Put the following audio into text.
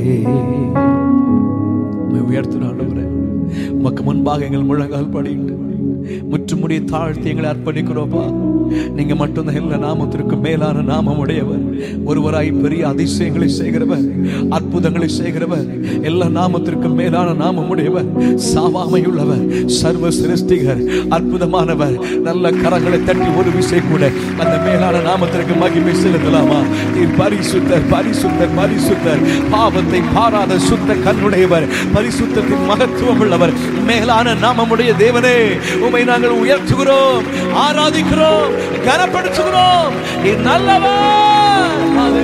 உம்மை உயர்த்தின ஆண்டவரே உமக்கு முன்பாக எங்கள் முழங்கால் படிட்டு முற்றுமுடிய தாழ்த்தி எங்களை அர்ப்பணிக்கிறோப்பா நீங்க மட்டும்தான் எல்லா நாமத்திற்கு மேலான நாமம் உடையவர் ஒருவராய் பெரிய அதிசயங்களை செய்கிறவர் அற்புதங்களை செய்கிறவர் எல்லா நாமத்திற்கும் மேலான நாமம் உடையவர் சாவாமையுள்ளவர் சர்வ சிருஷ்டிகர் அற்புதமானவர் நல்ல கரங்களை தட்டி ஒரு விசை கூட அந்த மேலான நாமத்திற்கு மகிமை செலுத்தலாமா நீர் பரிசுத்தர் பரிசுத்தர் பரிசுத்தர் பாவத்தை பாராத சுத்த கண்ணுடையவர் பரிசுத்தத்தின் மகத்துவம் உள்ளவர் மேலான நாமமுடைய தேவனே உமை நாங்கள் உயர்த்துகிறோம் ஆராதிக்கிறோம் கனப்படுத்துகிறோம் நீ நல்லவர்